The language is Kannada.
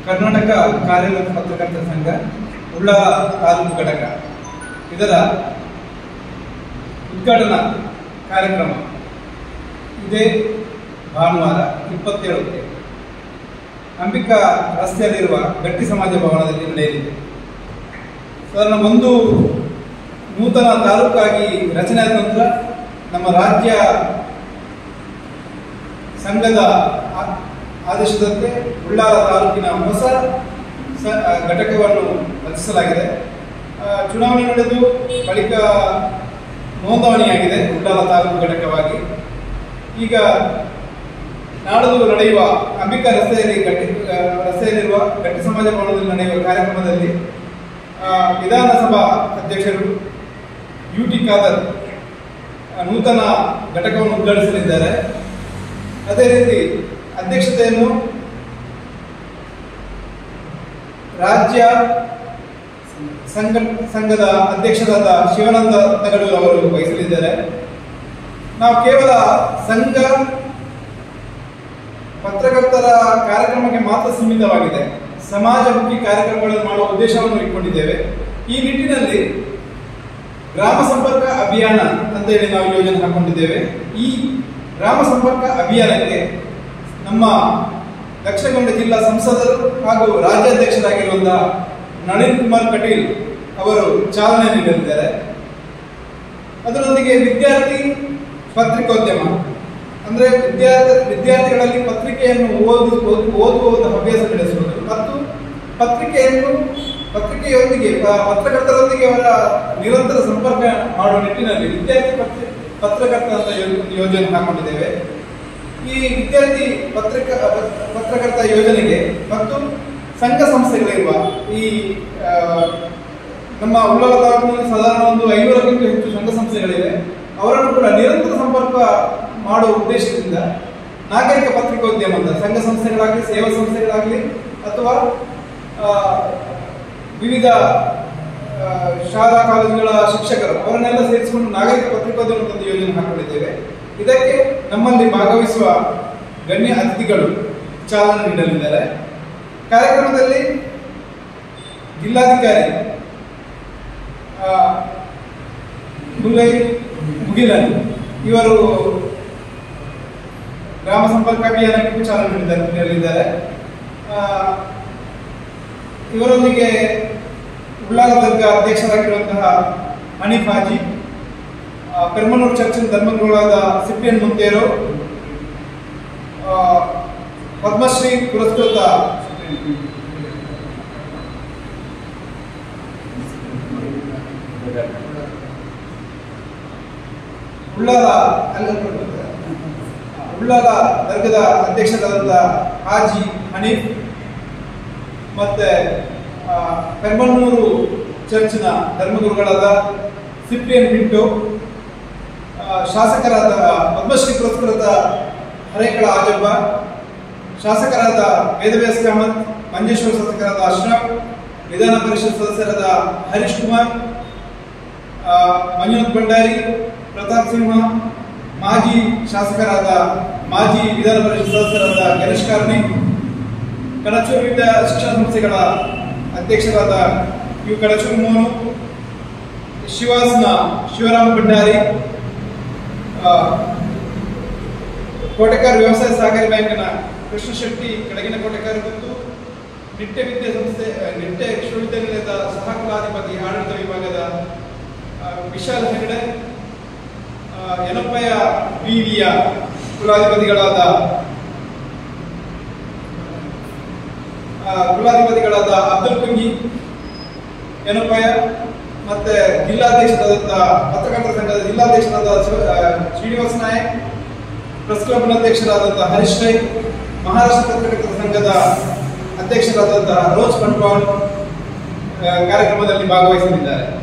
ಕರ್ನಾಟಕ ಕಾರ್ಯರತ ಪತ್ರಕರ್ತರ ಸಂಘ ಉಳ್ಳಾಲ ತಾಲೂಕು ಘಟಕ ಇದರ ಉದ್ಘಾಟನಾ ಕಾರ್ಯಕ್ರಮ ಇದೇ ಭಾನುವಾರ ಇಪ್ಪತ್ತೇಳಕ್ಕೆ ಅಂಬಿಕಾ ರಸ್ತೆಯಲ್ಲಿರುವ ಗಟ್ಟಿ ಸಮಾಜ ಭವನದಲ್ಲಿ ನಡೆಯಲಿದೆ ಸಾಧಾರಣ ಒಂದು ನೂತನ ತಾಲೂಕಾಗಿ ರಚನೆ ಆದ ನಂತರ ನಮ್ಮ ರಾಜ್ಯ ಸಂಘದ ಆ- ಆದೇಶದಂತೆ ಉಳ್ಳಾಲ ತಾಲೂಕಿನ ಹೊಸ ಸ- ಆ, ಘಟಕವನ್ನು ರಚಿಸಲಾಗಿದೆ ಆ, ಚುನಾವಣೆ ನಡೆದು ಬಳಿಕ ನೋಂದಣಿಯಾಗಿದೆ ಉಳ್ಳಾಲ ತಾಲೂಕು ಘಟಕವಾಗಿ ಈಗ ನಾಡದು ನಡೆಯುವ ಅಂಬಿಕಾ ರಸ್ತೆಯಲ್ಲಿ ಗಟ್ಟಿ ಆ, ರಸ್ತೆಯಲ್ಲಿರುವ ಗಟ್ಟಿ ಸಮಾಜ ಭವನದಲ್ಲಿ ನಡೆಯುವ ಕಾರ್ಯಕ್ರಮದಲ್ಲಿ ಆ, ವಿಧಾನಸಭಾ ಅಧ್ಯಕ್ಷರು ಯು ಟಿ ಖಾದರ್ ಆ, ನೂತನ ಘಟಕವನ್ನು ಉದ್ಘಾಟಿಸಲಿದ್ದಾರೆ ಅದೇ ರೀತಿ ಅಧ್ಯಕ್ಷತೆಯನ್ನು ರಾಜ್ಯ ಸಂಘ ಸಂಘದ ಅಧ್ಯಕ್ಷರಾದ ಶಿವಾನಂದ ತಗಡೂರು ಅವರು ವಹಿಸಲಿದ್ದಾರೆ ನಾವು ಕೇವಲ ಸಂಘ ಪತ್ರಕರ್ತರ ಕಾರ್ಯಕ್ರಮಕ್ಕೆ ಮಾತ್ರ ಸೀಮಿತವಾಗಿದೆ ಸಮಾಜಮುಖಿ ಕಾರ್ಯಕ್ರಮಗಳನ್ನು ಮಾಡುವ ಉದ್ದೇಶವನ್ನು ಇಟ್ಕೊಂಡಿದ್ದೇವೆ ಈ ನಿಟ್ಟಿನಲ್ಲಿ ಗ್ರಾಮ ಸಂಪರ್ಕ ಅಭಿಯಾನ ಅಂತ ಹೇಳಿ ನಾವು ಯೋಜನೆ ಹಾಕೊಂಡಿದ್ದೇವೆ ಈ ಗ್ರಾಮ ಸಂಪರ್ಕ ಅಭಿಯಾನಕ್ಕೆ ನಮ್ಮ ದಕ್ಷಿಣ ಕನ್ನಡ ಜಿಲ್ಲಾ ಸಂಸದರು ಹಾಗೂ ರಾಜ್ಯಾಧ್ಯಕ್ಷರಾಗಿರುವಂತಹ ನಳಿನ್ ಕುಮಾರ್ ಕಟೀಲ್ ಅವರು ಚಾಲನೆ ನೀಡಲಿದ್ದಾರೆ ಅದರೊಂದಿಗೆ ವಿದ್ಯಾರ್ಥಿ ಪತ್ರಿಕೋದ್ಯಮ ಅಂದ್ರೆ ವಿದ್ಯಾರ್ಥಿ ವಿದ್ಯಾರ್ಥಿಗಳಲ್ಲಿ ಪತ್ರಿಕೆಯನ್ನು ಓದು ಓದು- ಓದುವ ಒಂದು ಹವ್ಯಾಸ ಬೆಳೆಸುವುದು ಮತ್ತು ಪತ್ರಿಕೆಯನ್ನು ಪತ್ರಿಕೆಯೊಂದಿಗೆ ಪ- ಪತ್ರಕರ್ತರೊಂದಿಗೆ ಅವರ ನಿರಂತರ ಸಂಪರ್ಕ ಮಾಡುವ ನಿಟ್ಟಿನಲ್ಲಿ ವಿದ್ಯಾರ್ಥಿ ಪತ್ರಿ ಪತ್ರಕರ್ತ ಅಂತ ಯೋ- ಒಂದು ಯೋಜನೆ ಹಾಕೊಂಡಿದ್ದೇವೆ ಈ ವಿದ್ಯಾರ್ಥಿ ಪತ್ರಿಕ ಪತ್- ಪತ್ರಕರ್ತ ಯೋಜನೆಗೆ ಮತ್ತು ಸಂಘ ಸಂಸ್ಥೆಗಳಿರುವ ಈ ಆ, ನಮ್ಮ ಉಳ್ಳಾಲ ತಾಲೂಕಿನಲ್ಲಿ ಸಾಧಾರಣ ಒಂದು ಐನೂರಕ್ಕಿಂತ ಹೆಚ್ಚು ಸಂಘ ಸಂಸ್ಥೆಗಳಿವೆ ಅವರನ್ನು ಕೂಡ ನಿರಂತರ ಸಂಪರ್ಕ ಮಾಡುವ ಉದ್ದೇಶದಿಂದ ನಾಗರಿಕ ಪತ್ರಿಕೋದ್ಯಮ ಅಂತ ಸಂಘ ಸಂಸ್ಥೆಗಳಾಗಲಿ ಸೇವಾ ಸಂಸ್ಥೆಗಳಾಗಲಿ ಅಥವಾ ಆ, ವಿವಿಧ ಆ, ಶಾಲಾ ಕಾಲೇಜುಗಳ ಶಿಕ್ಷಕರು ಅವರನ್ನೆಲ್ಲ ಸೇರಿಸಿಕೊಂಡು ನಾಗರಿಕ ಪತ್ರಿಕೋದ್ಯಮ ಅಂತ ಒಂದು ಯೋಜನೆ ಹಾಕೊಂಡಿದ್ದೇವೆ ಇದಕ್ಕೆ ನಮ್ಮಲ್ಲಿ ಭಾಗವಹಿಸುವ ಗಣ್ಯ ಅತಿಥಿಗಳು ಚಾಲನೆ ನೀಡಲಿದ್ದಾರೆ ಕಾರ್ಯಕ್ರಮದಲ್ಲಿ ಜಿಲ್ಲಾಧಿಕಾರಿ ಆ, ಮುಲ್ಲೈ ಮುಗಿಲನ್ ಇವರು ಗ್ರಾಮ ಸಂಪರ್ಕ ಅಭಿಯಾನಕ್ಕೆ ಚಾಲನೆ ನೀಡಿದ್ದಾರೆ ನೀಡಲಿದ್ದಾರೆ ಆ, ಇವರೊಂದಿಗೆ ಉಳ್ಳಾಲ ದರ್ಗಾ ಅಧ್ಯಕ್ಷರಾಗಿರುವಂತಹ ಹನೀಫ್ ಹಾಜಿ ಆ, ಪೆರ್ಮನೂರು ಚರ್ಚಿನ ಧರ್ಮಗುರುಗಳಾದ ಸಿಪಿಎನ್ ಮುಂತೇರು ಆ, ಪದ್ಮಶ್ರೀ ಪುರಸ್ಕೃತ ಉಳ್ಳಾಲ ಅಲ್ಲ, ಉಳ್ಳಾಲ ದರ್ಗದ ಅಧ್ಯಕ್ಷರಾದಂಥ ಹಾಜಿ ಹನೀಫ್ ಮತ್ತೆ ಆ, ಪೆರ್ಮನ್ನೂರು ಚರ್ಚಿನ ಧರ್ಮಗುರುಗಳಾದ ಸಿಪಿಎನ್ ಪಿಂಟು ಆ, ಶಾಸಕರಾದ ಪದ್ಮಶ್ರೀ ಪುರಸ್ಕೃತ ಹರೇಕಳ ಆಜಬ್ಬ ಶಾಸಕರಾದ ವೇದವ್ಯಾಸ ಕಾಮತ್ ಮಂಜೇಶ್ವರ ಶಾಸಕರಾದ ಅಶ್ರಫ್ ವಿಧಾನ ಪರಿಷತ್ ಸದಸ್ಯರಾದ ಹರೀಶ್ ಕುಮಾರ್ ಆ, ಮಂಜುನಾಥ್ ಭಂಡಾರಿ ಪ್ರತಾಪ್ ಸಿಂಹ ಮಾಜಿ ಶಾಸಕರಾದ ಮಾಜಿ ವಿಧಾನ ಪರಿಷತ್ ಸದಸ್ಯರಾದ ಗಣೇಶ್ ಕಾರ್ಣಿಕ್ ಕಡಚೂರು ವಿವಿಧ ಶಿಕ್ಷಣ ಸಂಸ್ಥೆಗಳ ಅಧ್ಯಕ್ಷರಾದ ಯು ಕಡಚೂರು ಮೋಹನು ಶಿವಾಸ್ನ ಶಿವರಾಮ ಭಂಡಾರಿ ಆ, ಕೋಟೆಕಾರ್ ವ್ಯವಸಾಯ ಸಹಕಾರಿ ಬ್ಯಾಂಕಿನ ಕೃಷ್ಣ ಶೆಟ್ಟಿ ಕೆಳಗಿನ ಕೋಟೆಕಾರ್ ಮತ್ತು ನಿಟ್ಟೆ ವಿದ್ಯಾ ಸಂಸ್ಥೆ ಆ, ನಿಟ್ಟೆ ವಿಶ್ವವಿದ್ಯಾನಿಲಯದ ಸಹ ಕುಲಾಧಿಪತಿ ಆಡಳಿತ ವಿಭಾಗದ ಆ, ವಿಶಾಲ್ ಹೆಗಡೆ ಆ, ಯನಪ್ಪಯ್ಯ ವಿವಿಯ ಕುಲಾಧಿಪತಿಗಳಾದ ಆ, ಕುಲಾಧಿಪತಿಗಳಾದ ಅಬ್ದುಲ್ ಕುಂಗಿ ಯನಪ್ಪಯ್ಯ ಮತ್ತೆ ಜಿಲ್ಲಾಧ್ಯಕ್ಷರಾದಂಥ ಪತ್ರಕರ್ತರ ಸಂಘದ ಜಿಲ್ಲಾಧ್ಯಕ್ಷರಾದ ಶಿವ- ಆ, ಶ್ರೀನಿವಾಸ ನಾಯಕ್ ಪ್ರೆಸ್ ಕ್ಲಬ್ನ ಅಧ್ಯಕ್ಷರಾದಂಥ ಹರೀಶ್ ರೈ ಮಹಾರಾಷ್ಟ್ರ ಪತ್ರಕರ್ತರ ಸಂಘದ ಅಧ್ಯಕ್ಷರಾದಂತಹ ರೋಜ್ ಬಂಟ್ವಾಳ್ ಆ, ಕಾರ್ಯಕ್ರಮದಲ್ಲಿ ಭಾಗವಹಿಸಲಿದ್ದಾರೆ